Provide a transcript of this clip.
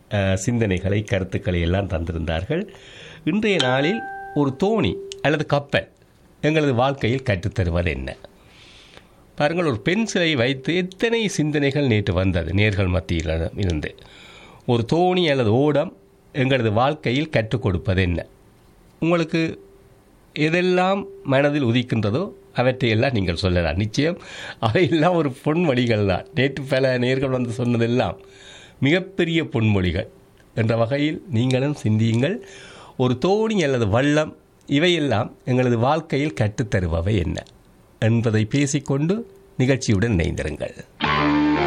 அஹ், சிந்தனைகளை கருத்துக்களை எல்லாம் தந்திருந்தார்கள் இன்றைய நாளில் ஒரு தோணி அல்லது கப்பல் எங்களது வாழ்க்கையில் கற்றுத்தருவது என்ன பாருங்கள் ஒரு பென்சிலை வைத்து எத்தனை சிந்தனைகள் நேற்று வந்தது நேர்கள் மத்தியில் இருந்து ஒரு தோணி அல்லது ஓடம் எங்களது வாழ்க்கையில் கற்றுக் கொடுப்பது என்ன உங்களுக்கு எதெல்லாம் மனதில் உதிக்கின்றதோ அவற்றையெல்லாம் நீங்கள் சொல்லலாம் நிச்சயம் அவையெல்லாம் ஒரு பொன்மொழிகள் தான் நேற்று பல நேர்கள் வந்து சொன்னதெல்லாம் மிகப்பெரிய பொன்மொழிகள் என்ற வகையில் நீங்களும் சிந்தியுங்கள் ஒரு தோணி அல்லது வள்ளம் இவையெல்லாம் எங்களது வாழ்க்கையில் கற்றுத்தருபவை என்ன என்பதை பேசிக்கொண்டு நிகழ்ச்சியுடன் இணைந்திருங்கள்